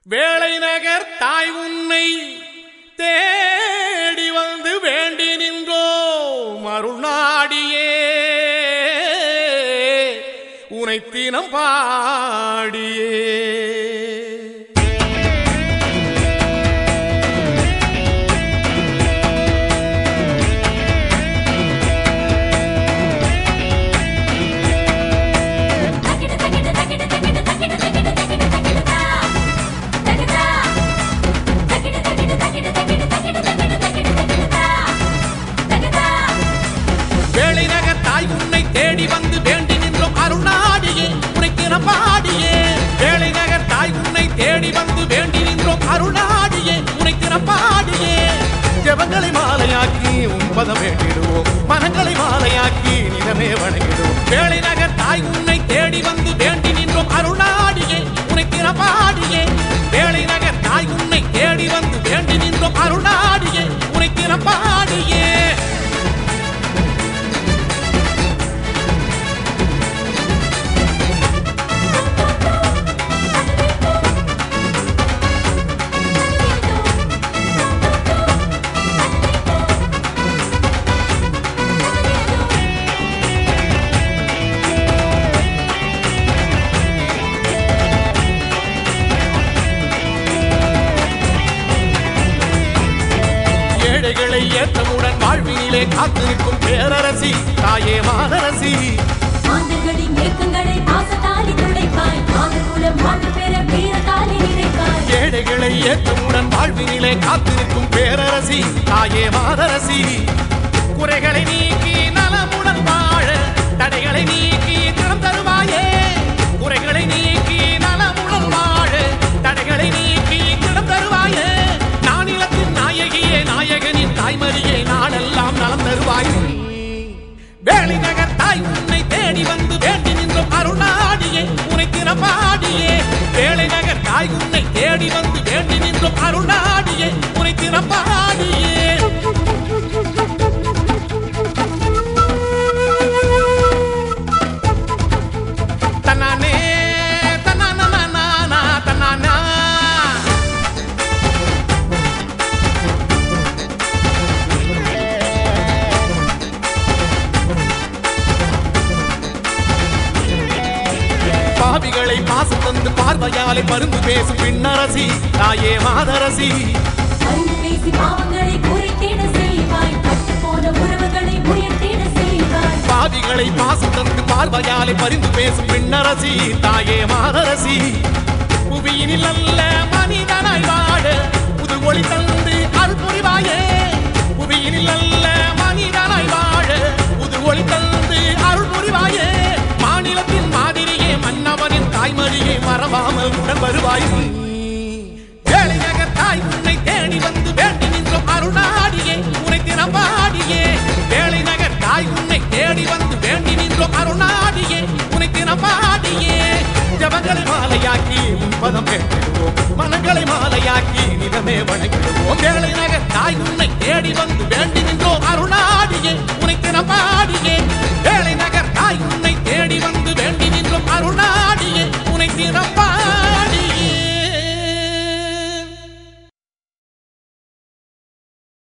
வேளை நகர் தாய் உன்னை தேடி வந்து வேண்டி நின்றோ மருநாடியே உனை தினம் பாடியே வேளை நகர் தாய் உன்னை தேடி வந்து வேண்டி நின்றோம் அருணாடியே உனக்கு நான் பாடியே வேளை நகர் தாய் உன்னை தேடி வந்து வேண்டி நின்றோம் அருணாடியே உனக்கு நான் பாடியே ஜபங்களை மாலையாக்கி உன்பதம் வேண்டிடுவோம் மனங்களை மாலையாக்கி நிலமே வணங்கிடுவோம் வேளை நகர் தாய் உன்னை தேடி வந்து வேண்டி நின்றோம் அருணாடியே உனக்கு நான் பாடியே வேளை நகர் தாய் உன்னை தேடி வந்து வேண்டி நின்றோம் அருணாடியே உனக்கு நான் பாடியே ஏழைகளை ஏற்றமுடன் வாழ்வினிலே காத்து நிற்கும் பேரரசி தாயே மாதரசி மாந்தர்களின் ஏக்கங்களை பாசத்தாலி துடைப்பாய் மாதகுலம் மாற்று பெற வீரத்தாலி நினைப்பாய் ஏழைகளை ஏற்றமுடன் வாழ்வினிலே காத்து நிற்கும் பேரரசி தாயே மாதரசி குறைகளை நீக்கி நலமுடன் வாழ தடைகளை நீக்கி திறம் தருவாயே குறைகளை நீக்கி நலமுடன் வாழ தடைகளை நீக்கி திறம் தருவாயே நானிலத்தின் நாயகியே நாயகனின் தாய்மரியே நாளெல்லாம் நலம் தருவாய் வேலை நகர் தாய் உன்னை தேடி வந்து வேண்டி நின்றோம் அருணாடியே உனக்கு பாடியே வேலை நகர் தாய் உன்னை தேடி வந்து வேண்டி நின்றோம் அருணாடியே உனக்கு பாடியே தன்னானே தன்னானா தன்னானா பாவிகளை பாசம் தந்து பார்வையாலே பருந்து பேசும் பின்னரசி தாயே மாதரசி அறிந்து பேசி பாவங்களை குறைத்திட செய்வாய் பட்டு போன உறவுகளை உயர்த்திட செய்வாய் பாவிகளை பாசம் தந்து பார்வையாலே பரிந்து பேசும் பின்னரசி தாயே மாதரசி புவியினில் அல்ல மனிதனாய் வாழ புது ஒளி தந்து அருள் புரிவாயே புவியினில் அல்ல மனிதனாய் வாழ புது ஒளி தந்து அருள் புரிவாயே மாநிலத்தின் மாதிரியே மன்னவனின் தாய்மொழியை மறவாமல் உடன் வருவாய்